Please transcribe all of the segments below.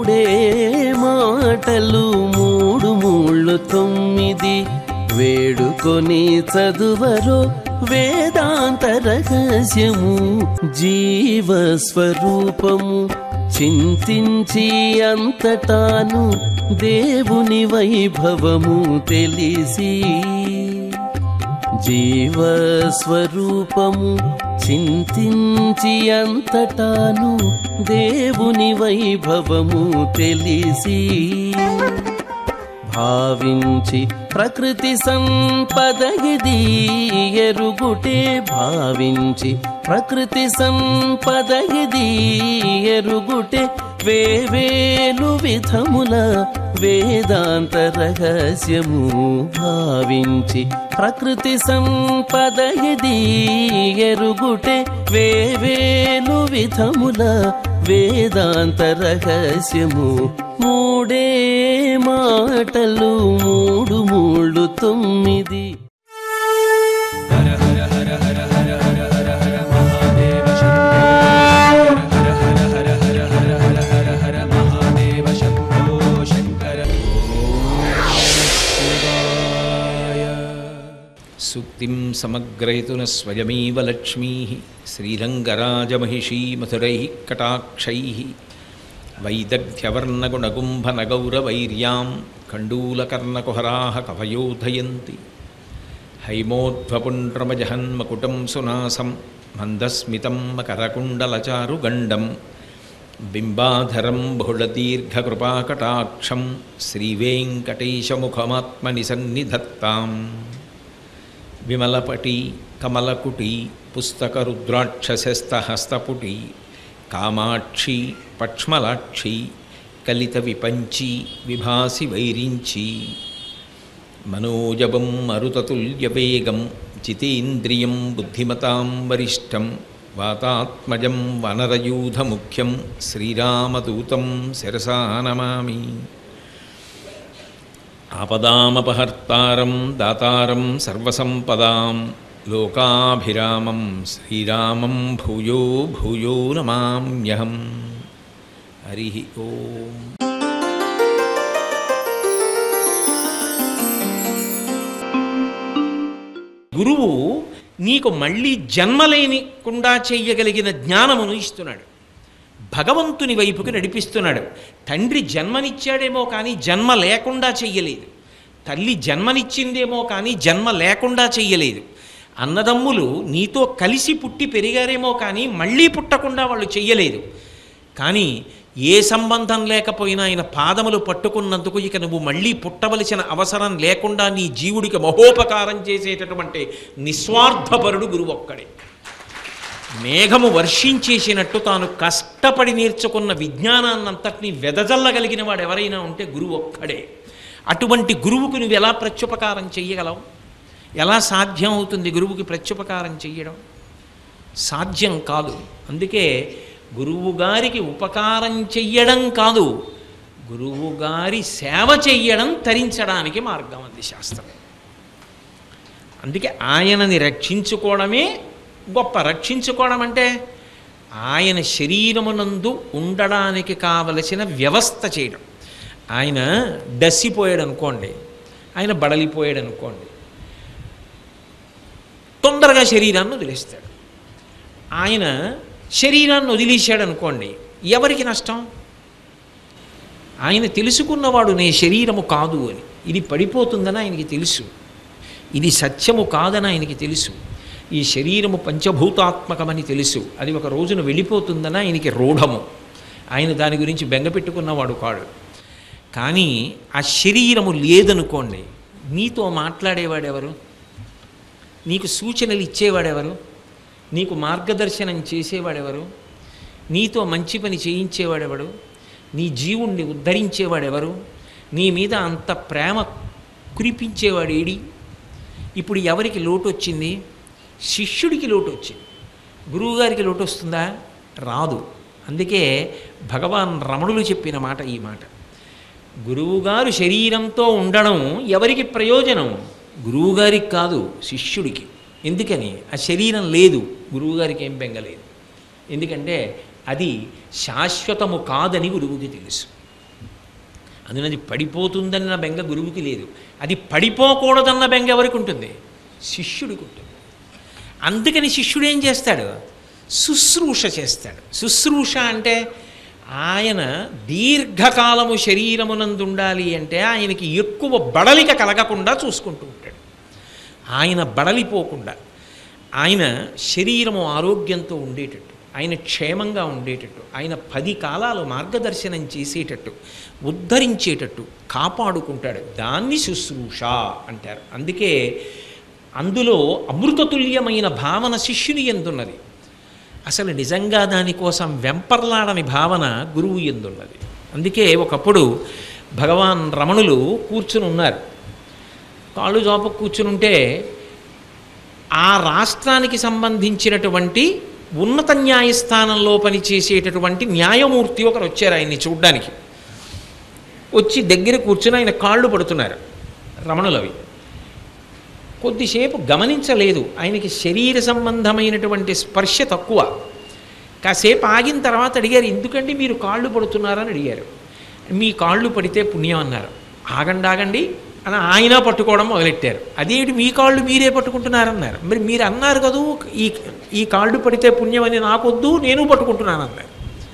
మూడే మాటలు మూడు మూళ్ళు తొమ్మిది వేడుకొని చదువరో వేదాంత రహస్యము జీవస్వరూపము చింతించి అంతటాను దేవుని వైభవము తెలిసి జీవస్వరూపము చింతించి అంతటాను దేవుని వైభవము తెలిసి భావించి ప్రకృతి సంపద ఇది ఎరుగుటే భావించి ప్రకృతి సంపద ఇది ఎరుగుటే వేవేలు విధముల వేదాంత రహస్యము భావించి ప్రకృతి సంపద ఇది ఎరుగుటే వేవేలు విధముల వేదాంత రహస్యము మూడే మాటలు మూడు మూడు తొమ్మిది హర హర హర హర హర హర హర హర మహాదేవ శంభో హర హర హర హర హర హర హర హర మహాదేవ శంభో శంకర సూక్తిం సమగ్రయతున స్వయమేవ లక్ష్మీ శ్రీరంగరాజమహిషీ మధురై కటాక్షై వైదగ్ధ్యవర్ణగుణగుంభనగౌరవైర్యాం కండూలకర్ణకుహరాः కవయోధయంతి హైమోధ్వపుండ్రమజహన్మకుటం సునాసం మందస్మితం మకరకుండలచారుగండం బింబాధరం బహుళదీర్ఘకృపాకటాక్షం శ్రీవేంకటేశముఖమాత్మని సన్నిధత్తాం విమలపటి కమలకుటి పుస్తకరుద్రాక్షశస్తహస్తపుటి కామాక్షి పక్ష్మలాక్షి కలిత విపంచి విభాసి వైరించి మనోజవం మరుతతుల్యవేగం జితేంద్రియం బుద్ధిమతాం వరిష్టం వాతాత్మజం వనరయూధముఖ్యం శ్రీరామదూతం శిరసా నమామి ఆపదామపహర్తారం దాతారం సర్వసంపదాం లోకాభిరామం శ్రీరామం భూయో భూయో నమామ్యహం హరి ఓం గురువు నీకు మళ్ళీ జన్మలేనికుండా చెయ్యగలిగిన జ్ఞానమును ఇస్తున్నాడు భగవంతుని వైపుకి నడిపిస్తున్నాడు తండ్రి జన్మనిచ్చాడేమో కానీ జన్మ లేకుండా చెయ్యలేదు తల్లి జన్మనిచ్చిందేమో కానీ జన్మ లేకుండా చెయ్యలేదు అన్నదమ్ములు నీతో కలిసి పుట్టి పెరిగారేమో కానీ మళ్ళీ పుట్టకుండా వాళ్ళు చెయ్యలేదు కానీ ఏ సంబంధం లేకపోయినా ఆయన పాదములు పట్టుకున్నందుకు ఇక నువ్వు మళ్ళీ పుట్టవలసిన అవసరం లేకుండా నీ జీవుడికి మహోపకారం చేసేటటువంటి నిస్వార్థపరుడు గురువు ఒక్కడే మేఘము వర్షించేసినట్టు తాను కష్టపడి నేర్చుకున్న విజ్ఞానాన్నంతటినీ వెదజల్లగలిగిన వాడు ఎవరైనా ఉంటే గురువు ఒక్కడే అటువంటి గురువుకు నువ్వు ఎలా ప్రత్యుపకారం చెయ్యగలవు ఎలా సాధ్యం అవుతుంది గురువుకి ప్రత్యుపకారం చెయ్యడం సాధ్యం కాదు అందుకే గురువుగారికి ఉపకారం చెయ్యడం కాదు గురువుగారి సేవ చెయ్యడం తరించడానికి మార్గం అది శాస్త్రం అందుకే ఆయనని రక్షించుకోవడమే గొప్ప రక్షించుకోవడం అంటే ఆయన శరీరమునందు ఉండడానికి కావలసిన వ్యవస్థ చేయడం ఆయన డస్సిపోయాడు అనుకోండి ఆయన బడలిపోయాడు అనుకోండి తొందరగా శరీరాన్ని వదిలేస్తాడు ఆయన శరీరాన్ని వదిలేశాడు అనుకోండి ఎవరికి నష్టం ఆయన తెలుసుకున్నవాడు నే శరీరము కాదు అని ఇది పడిపోతుందని ఆయనకి తెలుసు ఇది సత్యము కాదని ఆయనకి తెలుసు ఈ శరీరము పంచభూతాత్మకమని తెలుసు అది ఒక రోజున వెళ్ళిపోతుందని ఆయనకి రూఢము ఆయన దాని గురించి బెంగపెట్టుకున్నవాడు కాడు కానీ ఆ శరీరము లేదనుకోండి నీతో మాట్లాడేవాడెవరు నీకు సూచనలు ఇచ్చేవాడెవరు నీకు మార్గదర్శనం చేసేవాడెవరు నీతో మంచి పని చేయించేవాడెవడు నీ జీవుణ్ణి ఉద్ధరించేవాడెవరు నీ మీద అంత ప్రేమ కురిపించేవాడు ఏడి ఇప్పుడు ఎవరికి లోటు వచ్చింది శిష్యుడికి లోటు వచ్చింది గురువుగారికి లోటు వస్తుందా రాదు అందుకే భగవాన్ రమణులు చెప్పిన మాట ఈ మాట గురువుగారు శరీరంతో ఉండడం ఎవరికి ప్రయోజనం గురువుగారికి కాదు శిష్యుడికి ఎందుకని ఆ శరీరం లేదు గురువుగారికి ఏం బెంగలేదు ఎందుకంటే అది శాశ్వతము కాదని గురువుకి తెలుసు అందుకని అది పడిపోతుందన్న బెంగ గురువుకి లేదు అది పడిపోకూడదన్న బెంగ ఎవరికి ఉంటుంది శిష్యుడికి ఉంటుంది అందుకని శిష్యుడు ఏం చేస్తాడు శుశ్రూష చేస్తాడు శుశ్రూష అంటే ఆయన దీర్ఘకాలము శరీరమునందు ఉండాలి అంటే ఆయనకి ఎక్కువ బడలిక కలగకుండా చూసుకుంటూ ఉంటాడు ఆయన బడలిపోకుండా ఆయన శరీరము ఆరోగ్యంతో ఉండేటట్టు ఆయన క్షేమంగా ఉండేటట్టు ఆయన పది కాలాలు మార్గదర్శనం చేసేటట్టు ఉద్ధరించేటట్టు కాపాడుకుంటాడు దాన్ని శుశ్రూష అంటారు అందుకే అందులో అమృతతుల్యమైన భావన శిష్యుని ఎందున్నది అసలు నిజంగా దానికోసం వెంపర్లాడని భావన గురువు ఎందున్నది అందుకే ఒకప్పుడు భగవాన్ రమణులు కూర్చుని ఉన్నారు కాళ్ళు జాప కూర్చుని ఉంటే ఆ రాష్ట్రానికి సంబంధించినటువంటి ఉన్నత న్యాయస్థానంలో పనిచేసేటటువంటి న్యాయమూర్తి ఒకరు వచ్చారు ఆయన్ని చూడ్డానికి వచ్చి దగ్గర కూర్చుని ఆయన కాళ్ళు పడుతున్నారు రమణులవి కొద్దిసేపు గమనించలేదు ఆయనకి శరీర సంబంధమైనటువంటి స్పర్శ తక్కువ కాసేపు ఆగిన తర్వాత అడిగారు ఎందుకండి మీరు కాళ్ళు పడుతున్నారని అడిగారు మీ కాళ్ళు పడితే పుణ్యం అన్నారు ఆగండి ఆగండి అని ఆయన పట్టుకోవడం మొదలెట్టారు అదేమిటి మీ కాళ్ళు మీరే పట్టుకుంటున్నారన్నారు మరి మీరు అన్నారు కదూ ఈ ఈ కాళ్ళు పడితే పుణ్యం అని నాకొద్దు నేను పట్టుకుంటున్నాను అన్నారు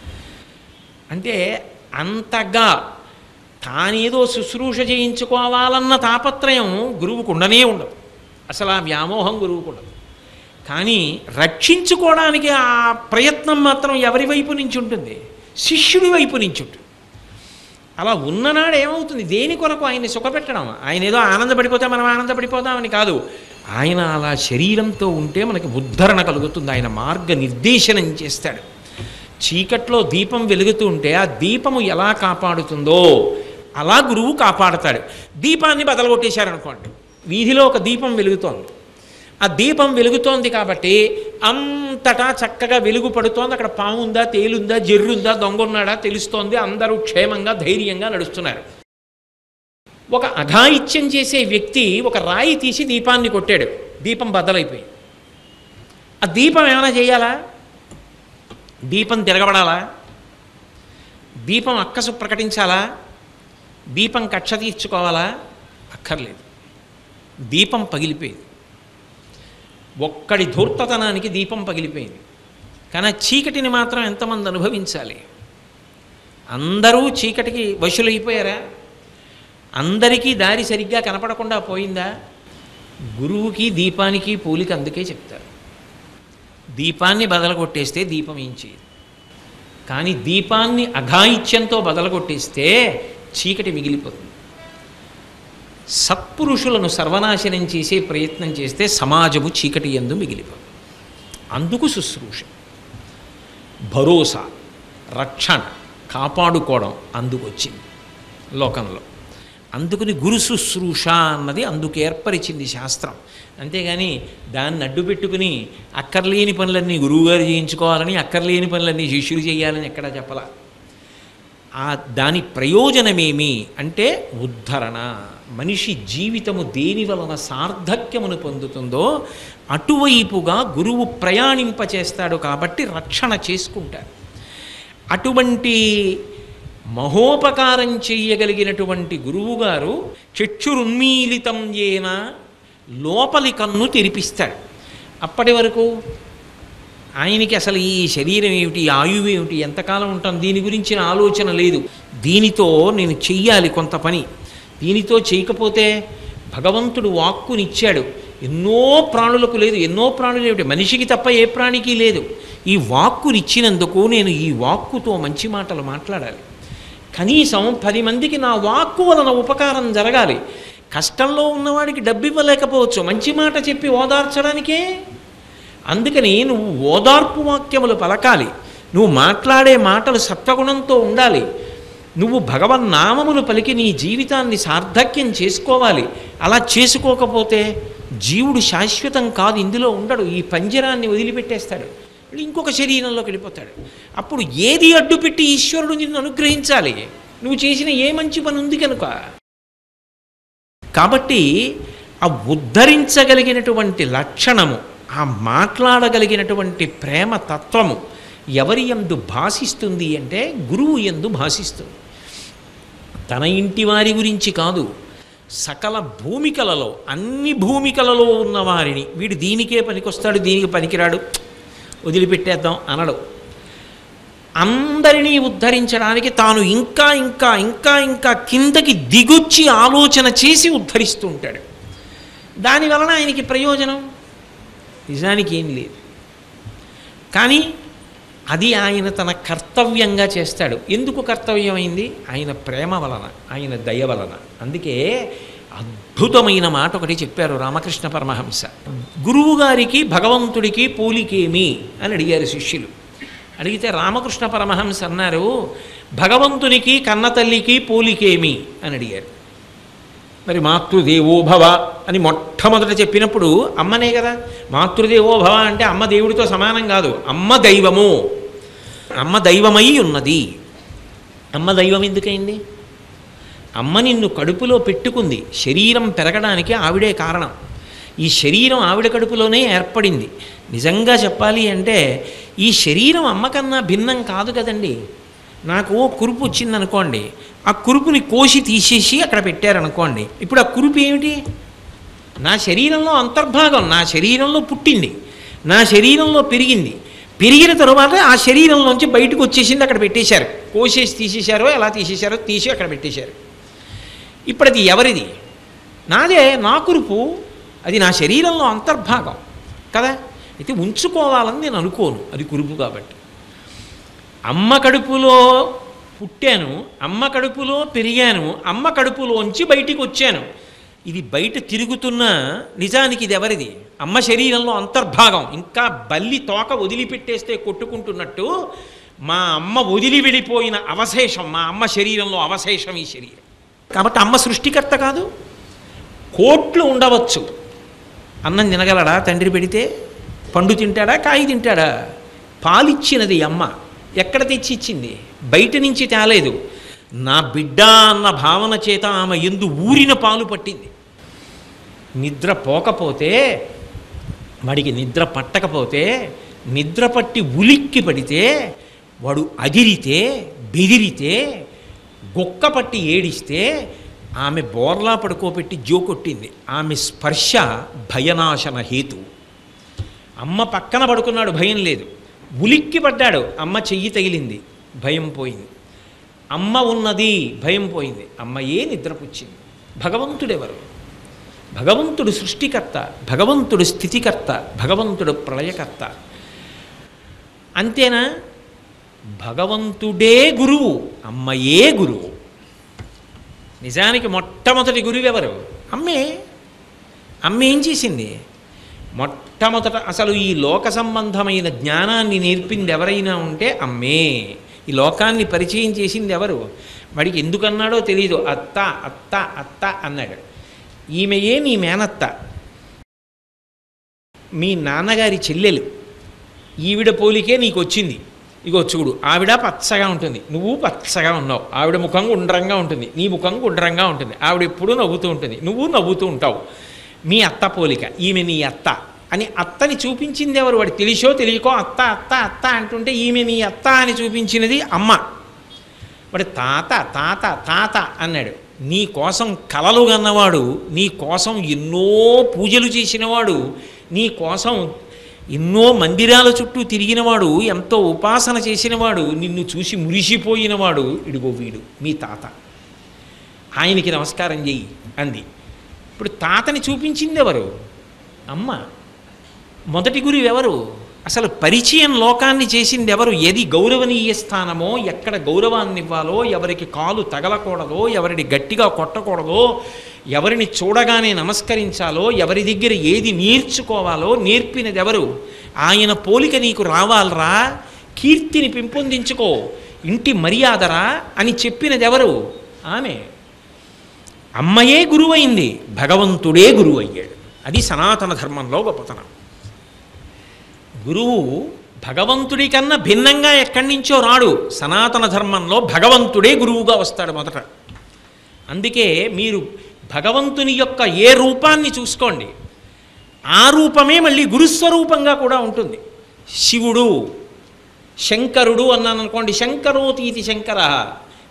అంటే అంతగా తానేదో శుశ్రూష చేయించుకోవాలన్న తాపత్రయం గురువుకు ఉండనే ఉండదు అసలు ఆ వ్యామోహం గురువుకు ఉండదు కానీ రక్షించుకోవడానికి ఆ ప్రయత్నం మాత్రం ఎవరి వైపు నుంచి ఉంటుంది శిష్యుడి వైపు నుంచి ఉంటుంది అలా ఉన్ననాడు ఏమవుతుంది దేని కొరకు ఆయన్ని సుఖపెట్టడం ఆయన ఏదో ఆనందపడిపోతే మనం ఆనందపడిపోతామని కాదు ఆయన అలా శరీరంతో ఉంటే మనకి ఉద్ధరణ కలుగుతుంది ఆయన మార్గ నిర్దేశనం చేస్తాడు చీకట్లో దీపం వెలుగుతూ ఉంటే ఆ దీపము ఎలా కాపాడుతుందో అలా గురువు కాపాడతాడు దీపాన్ని బదలగొట్టేశారనుకోండి వీధిలో ఒక దీపం వెలుగుతోంది ఆ దీపం వెలుగుతోంది కాబట్టి అంతటా చక్కగా వెలుగు పడుతోంది అక్కడ పాము ఉందా తేలుందా జర్రుందా దొంగ ఉన్నాడా తెలుస్తోంది అందరూ క్షేమంగా ధైర్యంగా నడుస్తున్నారు ఒక అఘాయిత్యం చేసే వ్యక్తి ఒక రాయి తీసి దీపాన్ని కొట్టాడు దీపం బద్దలైపోయి ఆ దీపం ఏమైనా చేయాలా దీపం తిరగబడాలా దీపం అక్కసు ప్రకటించాలా దీపం కక్ష తీర్చుకోవాలా అక్కర్లేదు దీపం పగిలిపోయింది ఒక్కడి ధూర్తతనానికి దీపం పగిలిపోయింది కానీ ఆ చీకటిని మాత్రం ఎంతమంది అనుభవించాలి అందరూ చీకటికి వశులైపోయారా అందరికీ దారి సరిగ్గా కనపడకుండా పోయిందా గురువుకి దీపానికి పూలికి అందుకే చెప్తారు దీపాన్ని బదలగొట్టేస్తే దీపం ఏం చేయదు కానీ దీపాన్ని అఘాయిత్యంతో బదలగొట్టేస్తే చీకటి మిగిలిపోతుంది సత్పురుషులను సర్వనాశనం చేసే ప్రయత్నం చేస్తే సమాజము చీకటి ఎందు మిగిలిపోతుంది అందుకు శుశ్రూష భరోసా రక్షణ కాపాడుకోవడం అందుకు వచ్చింది లోకంలో అందుకని గురు శుశ్రూష అన్నది అందుకు ఏర్పరిచింది శాస్త్రం అంతేగాని దాన్ని అడ్డు పెట్టుకుని అక్కర్లేని పనులన్నీ గురువుగారు చేయించుకోవాలని అక్కర్లేని పనులన్నీ శిష్యులు చేయాలని ఎక్కడా చెప్పలా ఆ దాని ప్రయోజనమేమి అంటే ఉద్ధరణ మనిషి జీవితము దేని వలన సార్థక్యమును పొందుతుందో అటువైపుగా గురువు ప్రయాణింపచేస్తాడు కాబట్టి రక్షణ చేసుకుంటారు అటువంటి మహోపకారం చెయ్యగలిగినటువంటి గురువుగారు చక్షురున్మీలితం ఏన లోపలి కన్ను తెరిపిస్తాడు అప్పటి వరకు ఆయనకి అసలు ఈ శరీరం ఏమిటి ఈ ఆయువు ఏమిటి ఎంతకాలం ఉంటాం దీని గురించిన ఆలోచన లేదు దీనితో నేను చెయ్యాలి కొంత పని దీనితో చేయకపోతే భగవంతుడు వాక్కునిచ్చాడు ఎన్నో ప్రాణులకు లేదు ఎన్నో ప్రాణులు ఏమిటి మనిషికి తప్ప ఏ ప్రాణికి లేదు ఈ వాక్కునిచ్చినందుకు నేను ఈ వాక్కుతో మంచి మాటలు మాట్లాడాలి కనీసం పది మందికి నా వాక్కు వలన ఉపకారం జరగాలి కష్టంలో ఉన్నవాడికి డబ్బు ఇవ్వలేకపోవచ్చు మంచి మాట చెప్పి ఓదార్చడానికే అందుకని నువ్వు ఓదార్పు వాక్యములు పలకాలి నువ్వు మాట్లాడే మాటలు సత్వగుణంతో ఉండాలి నువ్వు భగవన్నామములు పలికి నీ జీవితాన్ని సార్థక్యం చేసుకోవాలి అలా చేసుకోకపోతే జీవుడు శాశ్వతం కాదు ఇందులో ఉండడు ఈ పంజరాన్ని వదిలిపెట్టేస్తాడు మళ్ళీ ఇంకొక శరీరంలోకి వెళ్ళిపోతాడు అప్పుడు ఏది అడ్డుపెట్టి ఈశ్వరుడు నిన్ను అనుగ్రహించాలి నువ్వు చేసిన ఏ మంచి పని ఉంది కనుక కాబట్టి ఆ ఉద్ధరించగలిగినటువంటి లక్షణము ఆ మాట్లాడగలిగినటువంటి ప్రేమ తత్వము ఎవరి ఎందు భాషిస్తుంది అంటే గురువు ఎందు భాషిస్తుంది తన ఇంటి వారి గురించి కాదు సకల భూమికలలో అన్ని భూమికలలో ఉన్న వారిని వీడు దీనికే పనికొస్తాడు దీనికి పనికిరాడు వదిలిపెట్టేద్దాం అనడు అందరినీ ఉద్ధరించడానికి తాను ఇంకా ఇంకా ఇంకా ఇంకా కిందకి దిగొచ్చి ఆలోచన చేసి ఉద్ధరిస్తూ ఉంటాడు దాని వలన ఆయనకి ప్రయోజనం నిజానికి ఏం లేదు కానీ అది ఆయన తన కర్తవ్యంగా చేస్తాడు ఎందుకు కర్తవ్యమైంది ఆయన ప్రేమ వలన ఆయన దయ వలన అందుకే అద్భుతమైన మాట ఒకటి చెప్పారు రామకృష్ణ పరమహంస గురువు గారికి భగవంతుడికి పోలికేమి అని అడిగారు శిష్యులు అడిగితే రామకృష్ణ పరమహంస అన్నారు భగవంతునికి కన్నతల్లికి పోలికేమి అని అడిగారు మరి మాతృదేవోభవ అని మొట్టమొదట చెప్పినప్పుడు అమ్మనే కదా మాతృదేవోభవ అంటే అమ్మ దేవుడితో సమానం కాదు అమ్మ దైవము అమ్మ దైవమై ఉన్నది అమ్మ దైవం ఎందుకైంది అమ్మ నిన్ను కడుపులో పెట్టుకుంది శరీరం పెరగడానికి ఆవిడే కారణం ఈ శరీరం ఆవిడ కడుపులోనే ఏర్పడింది నిజంగా చెప్పాలి అంటే ఈ శరీరం అమ్మకన్నా భిన్నం కాదు కదండి నాకు ఓ కురుపు వచ్చిందనుకోండి ఆ కురుపుని కోసి తీసేసి అక్కడ పెట్టారనుకోండి ఇప్పుడు ఆ కురుపు ఏమిటి నా శరీరంలో అంతర్భాగం నా శరీరంలో పుట్టింది నా శరీరంలో పెరిగింది పెరిగిన తరువాత ఆ శరీరంలోంచి బయటకు వచ్చేసింది అక్కడ పెట్టేశారు కోసేసి తీసేశారో ఎలా తీసేశారో తీసి అక్కడ పెట్టేశారు ఇప్పుడు అది ఎవరిది నాదే నా కురుపు అది నా శరీరంలో అంతర్భాగం కదా అయితే ఉంచుకోవాలని నేను అనుకోను అది కురుపు కాబట్టి అమ్మ కడుపులో పుట్టాను అమ్మ కడుపులో పెరిగాను అమ్మ కడుపులోంచి బయటికి వచ్చాను ఇది బయట తిరుగుతున్న నిజానికి ఇది ఎవరిది అమ్మ శరీరంలో అంతర్భాగం ఇంకా బల్లి తోక వదిలిపెట్టేస్తే కొట్టుకుంటున్నట్టు మా అమ్మ వదిలి వెళ్ళిపోయిన అవశేషం మా అమ్మ శరీరంలో అవశేషం ఈ శరీరం కాబట్టి అమ్మ సృష్టికర్త కాదు కోట్లు ఉండవచ్చు అన్నం తినగలడా తండ్రి పెడితే పండు తింటాడా కాయ తింటాడా పాలిచ్చినది అమ్మ ఎక్కడ తెచ్చి ఇచ్చింది బయట నుంచి తేలేదు నా బిడ్డ అన్న భావన చేత ఆమె ఎందు ఊరిన పాలు పట్టింది నిద్ర పోకపోతే వాడికి నిద్ర పట్టకపోతే నిద్ర పట్టి ఉలిక్కి పడితే వాడు అదిరితే బెదిరితే గొక్క పట్టి ఏడిస్తే ఆమె బోర్లా పడుకోబెట్టి జో కొట్టింది ఆమె స్పర్శ భయనాశన హేతు అమ్మ పక్కన పడుకున్నాడు భయం లేదు ఉలిక్కి పడ్డాడు అమ్మ చెయ్యి తగిలింది భయం పోయింది అమ్మ ఉన్నది భయం పోయింది అమ్మయే నిద్రపుచ్చింది భగవంతుడెవరు భగవంతుడు సృష్టికర్త భగవంతుడు స్థితికర్త భగవంతుడు ప్రళయకర్త అంతేనా భగవంతుడే గురువు అమ్మయే గురువు నిజానికి మొట్టమొదటి గురువు ఎవరు అమ్మే అమ్మ ఏం చేసింది మొట్టమొదట అసలు ఈ లోక సంబంధమైన జ్ఞానాన్ని నేర్పింది ఎవరైనా ఉంటే అమ్మే ఈ లోకాన్ని పరిచయం చేసింది ఎవరు వాడికి ఎందుకన్నాడో తెలియదు అత్త అత్త అత్త అన్నాడు ఈమెయే నీ మేనత్త మీ నాన్నగారి చెల్లెలు ఈవిడ పోలికే నీకు వచ్చింది ఇగో చూడు ఆవిడ పచ్చగా ఉంటుంది నువ్వు పచ్చగా ఉన్నావు ఆవిడ ముఖం గుండ్రంగా ఉంటుంది నీ ముఖం గుండ్రంగా ఉంటుంది ఆవిడ ఎప్పుడూ నవ్వుతూ ఉంటుంది నువ్వు నవ్వుతూ ఉంటావు మీ అత్త పోలిక ఈమె నీ అత్త అని అత్తని చూపించింది ఎవరు వాడు తెలిసో తెలియకో అత్త అత్త అత్త అంటుంటే ఈమె నీ అత్త అని చూపించినది అమ్మ వాడు తాత తాత తాత అన్నాడు నీ కోసం కలలు కన్నవాడు నీ కోసం ఎన్నో పూజలు చేసినవాడు నీ కోసం ఎన్నో మందిరాల చుట్టూ తిరిగినవాడు ఎంతో ఉపాసన చేసినవాడు నిన్ను చూసి మురిసిపోయినవాడు ఇడిగో వీడు మీ తాత ఆయనకి నమస్కారం చెయ్యి అంది ఇప్పుడు తాతని చూపించింది ఎవరు అమ్మ మొదటి గురువు ఎవరు అసలు పరిచయం లోకాన్ని చేసింది ఎవరు ఏది గౌరవనీయ స్థానమో ఎక్కడ గౌరవాన్ని ఇవ్వాలో ఎవరికి కాలు తగలకూడదో ఎవరిని గట్టిగా కొట్టకూడదో ఎవరిని చూడగానే నమస్కరించాలో ఎవరి దగ్గర ఏది నేర్చుకోవాలో నేర్పినది ఎవరు ఆయన పోలిక నీకు రావాలరా కీర్తిని పెంపొందించుకో ఇంటి మర్యాదరా అని చెప్పినది ఎవరు ఆమె అమ్మయే గురువైంది భగవంతుడే గురువు అయ్యాడు అది సనాతన ధర్మంలో గొప్పతనం గురువు భగవంతుడి కన్నా భిన్నంగా ఎక్కడి నుంచో రాడు సనాతన ధర్మంలో భగవంతుడే గురువుగా వస్తాడు మొదట అందుకే మీరు భగవంతుని యొక్క ఏ రూపాన్ని చూసుకోండి ఆ రూపమే మళ్ళీ గురుస్వరూపంగా కూడా ఉంటుంది శివుడు శంకరుడు అన్నాను అనుకోండి శంకరోతీతి శంకర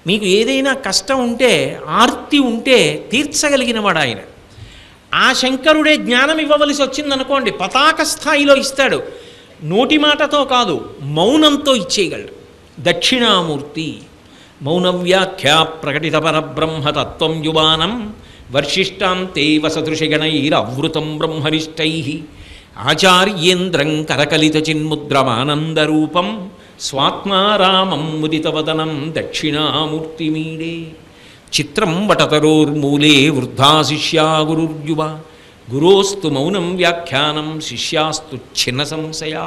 మీకు ఏదైనా కష్టం ఉంటే ఆర్తి ఉంటే తీర్చగలిగిన వాడు ఆయన ఆ శంకరుడే జ్ఞానం ఇవ్వవలసి వచ్చిందనుకోండి పతాక స్థాయిలో ఇస్తాడు నోటి మాటతో కాదు మౌనంతో ఇచ్చేయగలడు దక్షిణామూర్తి మౌన వ్యాఖ్యా ప్రకటిత పరబ్రహ్మతత్వం యువానం వర్షిష్టాం తే వసదృశగణైరవృతం బ్రహ్మనిష్టై ఆచార్యేంద్రం కరకలిత చిన్ముద్రమానందరూపం స్వాత్మారామం ముదితవదనం దక్షిణామూర్తిమీడే చిత్రం వటతరోర్మూలే వృద్ధా శిష్యా గురుర్యువ గురోస్తు మౌనం వ్యాఖ్యానం శిష్యాస్తు చిన్న సంశయా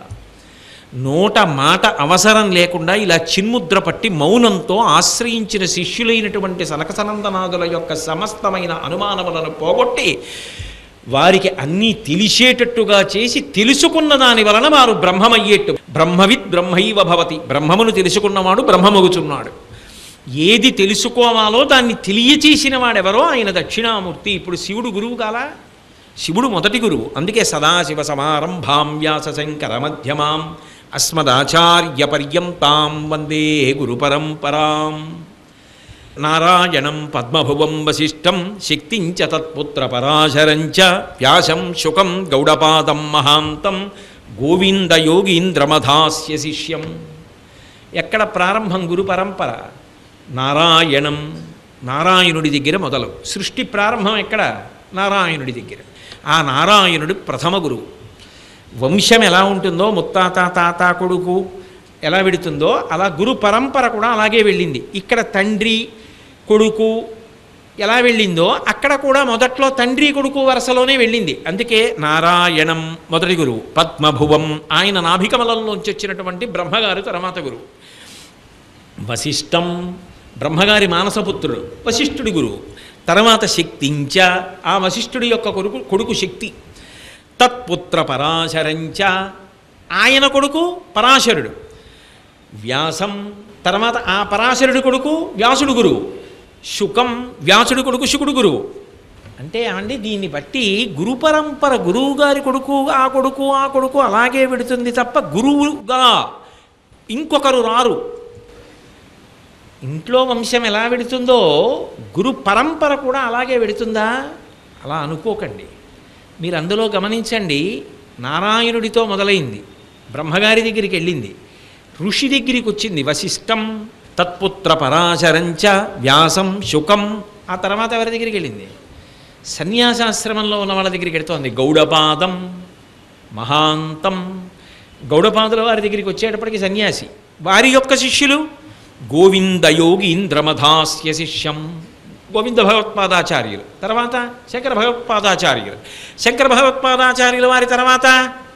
నోట మాట అవసరం లేకుండా ఇలా చిన్ముద్ర పట్టి మౌనంతో ఆశ్రయించిన శిష్యులైనటువంటి సనకసనందనాదుల యొక్క సమస్తమైన అనుమానములను పోగొట్టి వారికి అన్నీ తెలిసేటట్టుగా చేసి తెలుసుకున్న దాని వలన వారు బ్రహ్మమయ్యేట్టు బ్రహ్మవిద్ బ్రహ్మైవ భవతి బ్రహ్మమును తెలుసుకున్నవాడు బ్రహ్మమగుచున్నాడు ఏది తెలుసుకోవాలో దాన్ని తెలియచేసిన వాడెవరో ఆయన దక్షిణామూర్తి ఇప్పుడు శివుడు గురువు కాలా శివుడు మొదటి గురువు అందుకే సదాశివ సమారంభాం వ్యాస శంకర మధ్యమాం అస్మదాచార్య పర్యంతాం వందే గురు పరంపరాం నారాయణం పద్మభువం వశిష్టం శక్తించ తత్పుత్ర పరాశరంచ వ్యాసం శుకం గౌడపాదం మహాంతం గోవింద యోగీంద్రమధాస్య శిష్యం ఎక్కడ ప్రారంభం గురు పరంపర నారాయణం నారాయణుడి దగ్గర మొదలు సృష్టి ప్రారంభం ఎక్కడ నారాయణుడి దగ్గర ఆ నారాయణుడు ప్రథమ గురువు వంశం ఎలా ఉంటుందో ముత్తాత తాత కొడుకు ఎలా వెడుతుందో అలా గురు పరంపర కూడా అలాగే వెళ్ళింది ఇక్కడ తండ్రి కొడుకు ఎలా వెళ్ళిందో అక్కడ కూడా మొదట్లో తండ్రి కొడుకు వరుసలోనే వెళ్ళింది అందుకే నారాయణం మొదటి గురువు పద్మభువం ఆయన నాభికమలంలోంచి వచ్చినటువంటి బ్రహ్మగారు తర్వాత గురువు వశిష్టం బ్రహ్మగారి మానసపుత్రుడు వశిష్ఠుడి గురువు తర్వాత శక్తించ ఆ వశిష్ఠుడి యొక్క కొడుకు కొడుకు శక్తి తత్పుత్ర పరాశరంచ ఆయన కొడుకు పరాశరుడు వ్యాసం తర్వాత ఆ పరాశరుడి కొడుకు వ్యాసుడు గురువు శుకం వ్యాసుడి కొడుకు శుకుడు గురువు అంటే ఏమండి దీన్ని బట్టి గురు పరంపర గురువు గారి కొడుకు ఆ కొడుకు ఆ కొడుకు అలాగే పెడుతుంది తప్ప గురువుగా ఇంకొకరు రారు ఇంట్లో వంశం ఎలా వెడుతుందో గురు పరంపర కూడా అలాగే వెడుతుందా అలా అనుకోకండి మీరు అందులో గమనించండి నారాయణుడితో మొదలైంది బ్రహ్మగారి దగ్గరికి వెళ్ళింది ఋషి దగ్గరికి వచ్చింది వశిష్టం తత్పుత్ర పరాశరంచ వ్యాసం శుకం ఆ తర్వాత ఎవరి దగ్గరికి వెళ్ళింది సన్యాసాశ్రమంలో ఉన్న వాళ్ళ దగ్గరికి వెడుతోంది గౌడపాదం మహాంతం గౌడపాదుల వారి దగ్గరికి వచ్చేటప్పటికి సన్యాసి వారి యొక్క శిష్యులు గోవింద యోగీంద్రమధాస్య శిష్యం గోవింద భగవత్పాదాచార్యులు తర్వాత శంకర భగవత్పాదాచార్యులు శంకర భగవత్పాదాచార్యుల వారి తర్వాత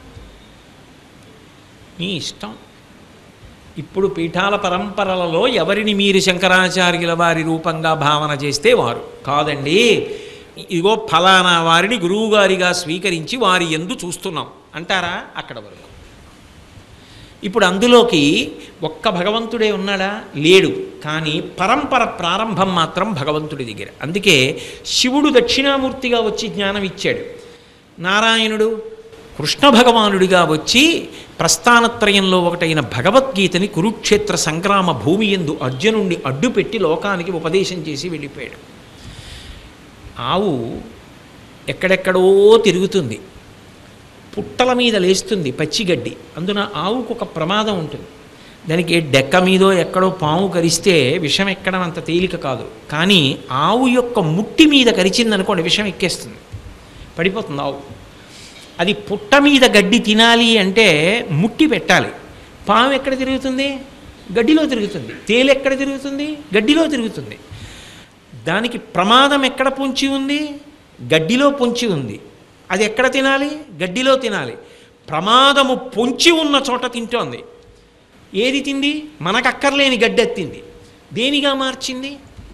మీ ఇష్టం ఇప్పుడు పీఠాల పరంపరలలో ఎవరిని మీరు శంకరాచార్యుల వారి రూపంగా భావన చేస్తే వారు కాదండి ఇదిగో ఫలానా వారిని గురువుగారిగా స్వీకరించి వారి ఎందు చూస్తున్నాం అంటారా అక్కడ వరకు ఇప్పుడు అందులోకి ఒక్క భగవంతుడే ఉన్నాడా లేడు కానీ పరంపర ప్రారంభం మాత్రం భగవంతుడి దగ్గర అందుకే శివుడు దక్షిణామూర్తిగా వచ్చి జ్ఞానం ఇచ్చాడు నారాయణుడు కృష్ణ భగవానుడిగా వచ్చి ప్రస్థానత్రయంలో ఒకటైన భగవద్గీతని కురుక్షేత్ర సంగ్రామ భూమి ఎందు అర్జునుడిని అడ్డుపెట్టి లోకానికి ఉపదేశం చేసి వెళ్ళిపోయాడు ఆవు ఎక్కడెక్కడో తిరుగుతుంది పుట్టల మీద లేస్తుంది పచ్చిగడ్డి అందున ఆవుకు ఒక ప్రమాదం ఉంటుంది దానికి డెక్క మీదో ఎక్కడో పాము కరిస్తే విషం ఎక్కడం అంత తేలిక కాదు కానీ ఆవు యొక్క ముట్టి మీద కరిచిందనుకోండి విషం ఎక్కేస్తుంది పడిపోతుంది ఆవు అది పుట్ట మీద గడ్డి తినాలి అంటే ముట్టి పెట్టాలి పాము ఎక్కడ తిరుగుతుంది గడ్డిలో తిరుగుతుంది తేలు ఎక్కడ తిరుగుతుంది గడ్డిలో తిరుగుతుంది దానికి ప్రమాదం ఎక్కడ పొంచి ఉంది గడ్డిలో పొంచి ఉంది అది ఎక్కడ తినాలి గడ్డిలో తినాలి ప్రమాదము పొంచి ఉన్న చోట తింటోంది ఏది తింది మనకక్కర్లేని గడ్డి ఎత్తింది దేనిగా మార్చింది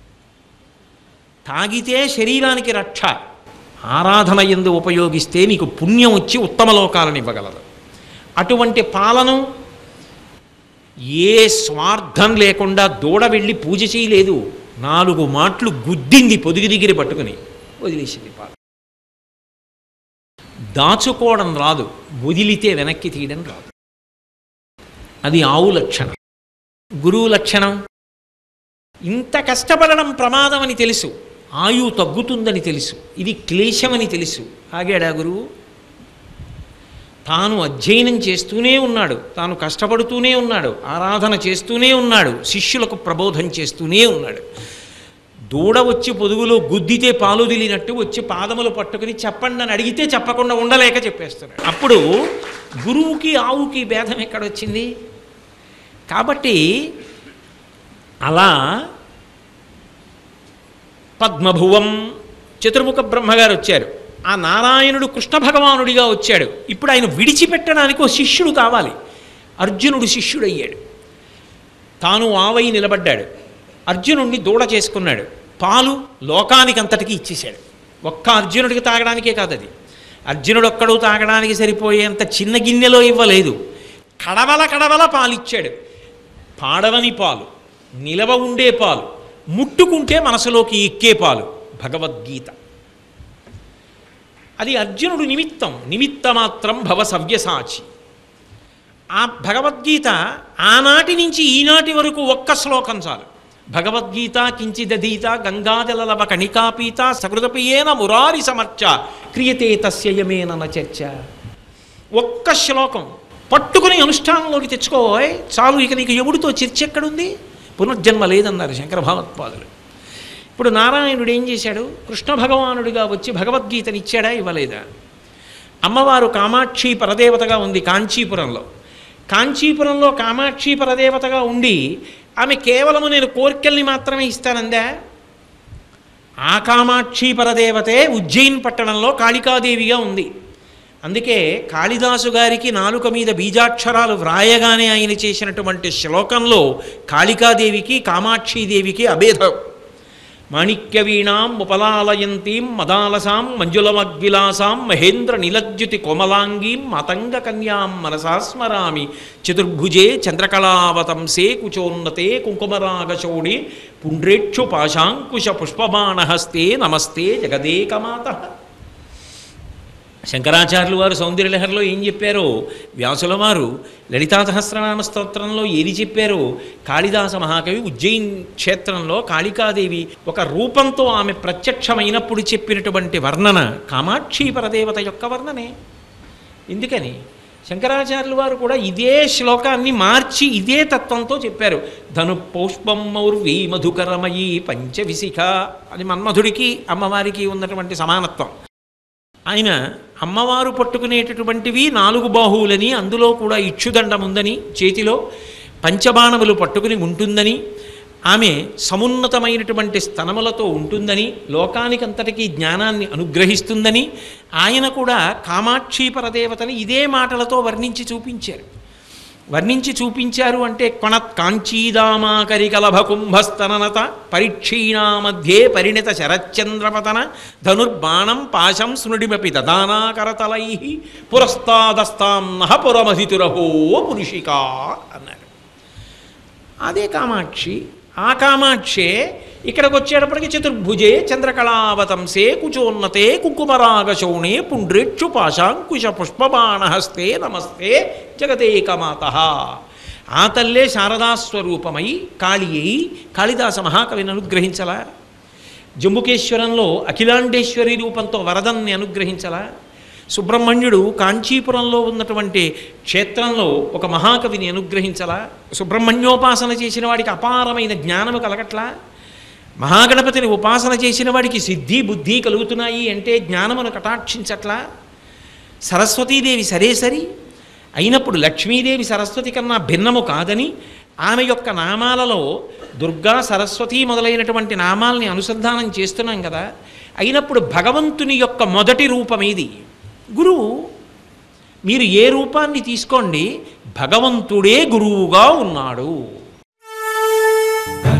తాగితే శరీరానికి రక్ష ఆరాధన ఎందు ఉపయోగిస్తే నీకు పుణ్యం వచ్చి ఉత్తమ లోకాలను ఇవ్వగలదు అటువంటి పాలను ఏ స్వార్థం లేకుండా దూడ వెళ్ళి పూజ చేయలేదు నాలుగు మాటలు గుద్దింది పొదిగి దగ్గర పట్టుకుని వదిలేసింది పాలు దాచుకోవడం రాదు వదిలితే వెనక్కి తీయడం రాదు అది ఆవు లక్షణం గురువు లక్షణం ఇంత కష్టపడడం ప్రమాదం అని తెలుసు ఆయువు తగ్గుతుందని తెలుసు ఇది క్లేశమని తెలుసు ఆగాడా గురువు తాను అధ్యయనం చేస్తూనే ఉన్నాడు తాను కష్టపడుతూనే ఉన్నాడు ఆరాధన చేస్తూనే ఉన్నాడు శిష్యులకు ప్రబోధం చేస్తూనే ఉన్నాడు దూడ వచ్చి పొదుగులో గుద్దితే పాలు దిలినట్టు వచ్చి పాదములు పట్టుకుని చెప్పండి అని అడిగితే చెప్పకుండా ఉండలేక చెప్పేస్తున్నాడు అప్పుడు గురువుకి ఆవుకి భేదం ఎక్కడొచ్చింది కాబట్టి అలా పద్మభువం చతుర్ముఖ బ్రహ్మగారు వచ్చారు ఆ నారాయణుడు కృష్ణ భగవానుడిగా వచ్చాడు ఇప్పుడు ఆయన విడిచిపెట్టడానికి ఒక శిష్యుడు కావాలి అర్జునుడు శిష్యుడయ్యాడు తాను ఆవై నిలబడ్డాడు అర్జునుడిని దూడ చేసుకున్నాడు పాలు లోకానికంతటికి ఇచ్చేశాడు ఒక్క అర్జునుడికి తాగడానికే కాదు అది అర్జునుడు ఒక్కడు తాగడానికి సరిపోయేంత చిన్న గిన్నెలో ఇవ్వలేదు కడవల కడవల పాలు ఇచ్చాడు పాడవని పాలు నిలవ ఉండే పాలు ముట్టుకుంటే మనసులోకి ఎక్కే పాలు భగవద్గీత అది అర్జునుడు నిమిత్తం నిమిత్త మాత్రం భవ సవ్యసాచి ఆ భగవద్గీత ఆనాటి నుంచి ఈనాటి వరకు ఒక్క శ్లోకం చాలు భగవద్గీత కించిదధీత గంగాజలలవ కణికాపీత సకృతపియేన మురారి సమర్చ క్రియతే తస్యయమేన చర్చ ఒక్క శ్లోకం పట్టుకుని అనుష్ఠానంలోకి తెచ్చుకోవోయ్ చాలు ఇక నీకు ఎవుడితో చర్చ ఎక్కడుంది పునర్జన్మ లేదన్నారు శంకర భగవత్పాదులు ఇప్పుడు నారాయణుడు ఏం చేశాడు కృష్ణ భగవానుడిగా వచ్చి భగవద్గీతని ఇచ్చాడా ఇవ్వలేదా అమ్మవారు కామాక్షి పరదేవతగా ఉంది కాంచీపురంలో కాంచీపురంలో కామాక్షి పరదేవతగా ఉండి ఆమె కేవలము నేను కోరికల్ని మాత్రమే ఇస్తానందా ఆ కామాక్షి పరదేవతే ఉజ్జయిన్ పట్టణంలో కాళికాదేవిగా ఉంది అందుకే కాళిదాసు గారికి నాలుక మీద బీజాక్షరాలు వ్రాయగానే ఆయన చేసినటువంటి శ్లోకంలో కాళికాదేవికి కామాక్షీదేవికి అభేదం మాణిక్య వీణాం ఉపలాలయంతీం మదాలసాం మంజులమగ్విలాసాం మహేంద్ర నిలజ్జుతి కోమలాంగీం మతంగ కన్యాం మనసా స్మరామి చతుర్భుజే చంద్రకళావతంసే కుచోన్నతే కుంకుమరాగశోణి పుండ్రేక్షు పాశాంకుశ పుష్పబాణహస్తే నమస్తే జగదేకమాత శంకరాచార్యులు వారు సౌందర్యలహరిలో ఏం చెప్పారో వ్యాసుల వారు లలితా సహస్రనామ స్తోత్రంలో ఏది చెప్పారో కాళిదాస మహాకవి ఉజ్జయిన్ క్షేత్రంలో కాళికాదేవి ఒక రూపంతో ఆమె ప్రత్యక్షమైనప్పుడు చెప్పినటువంటి వర్ణన కామాక్షి పరదేవత యొక్క వర్ణనే ఎందుకని శంకరాచార్యులు వారు కూడా ఇదే శ్లోకాన్ని మార్చి ఇదే తత్వంతో చెప్పారు ధను పౌష్పం మౌర్వీ మధుకరమయీ పంచవిశిఖ అది మన్మధుడికి అమ్మవారికి ఉన్నటువంటి సమానత్వం ఆయన అమ్మవారు పట్టుకునేటటువంటివి నాలుగు బాహువులని అందులో కూడా ఇచ్చుదండం ఉందని చేతిలో పంచబాణములు పట్టుకుని ఉంటుందని ఆమె సమున్నతమైనటువంటి స్తనములతో ఉంటుందని లోకానికంతటికీ జ్ఞానాన్ని అనుగ్రహిస్తుందని ఆయన కూడా కామాక్షి పరదేవతని ఇదే మాటలతో వర్ణించి చూపించారు వర్ణించి చూపించారు అంటే కొణత్ కాంచీదామాకరి కలభ కుంభస్తననత పరీక్షీణా మధ్యే పరిణిత శరచంద్రపతన ధనుర్బాణం పాశం స్మృడిమపి దదానాకరతలై పురస్తాదస్తాం నహ పురమధితురహో పురుషికా అన్నారు అదే కామాక్షి ఆ కామాక్షే ఇక్కడికి వచ్చేటప్పటికి చతుర్భుజే చంద్రకళావతంసే కుచోన్నతే కుంకుమరాగశౌణే పుండ్రేక్షు పాశాంకుశ పుష్పబాణహస్తే నమస్తే జగదేకమాత ఆ తల్లే శారదాస్వరూపమై కాళి అయి కాళిదాస మహాకవిని అనుగ్రహించలా జంబుకేశ్వరంలో అఖిలాండేశ్వరి రూపంతో వరదన్ని అనుగ్రహించలా సుబ్రహ్మణ్యుడు కాంచీపురంలో ఉన్నటువంటి క్షేత్రంలో ఒక మహాకవిని అనుగ్రహించలా సుబ్రహ్మణ్యోపాసన చేసిన వాడికి అపారమైన జ్ఞానము కలగట్లా మహాగణపతిని ఉపాసన చేసిన వాడికి సిద్ధి బుద్ధి కలుగుతున్నాయి అంటే జ్ఞానమును కటాక్షించట్లా సరస్వతీదేవి సరే సరి అయినప్పుడు లక్ష్మీదేవి సరస్వతి కన్నా భిన్నము కాదని ఆమె యొక్క నామాలలో దుర్గా సరస్వతి మొదలైనటువంటి నామాల్ని అనుసంధానం చేస్తున్నాం కదా అయినప్పుడు భగవంతుని యొక్క మొదటి రూపమేది గురువు మీరు ఏ రూపాన్ని తీసుకోండి భగవంతుడే గురువుగా ఉన్నాడు హర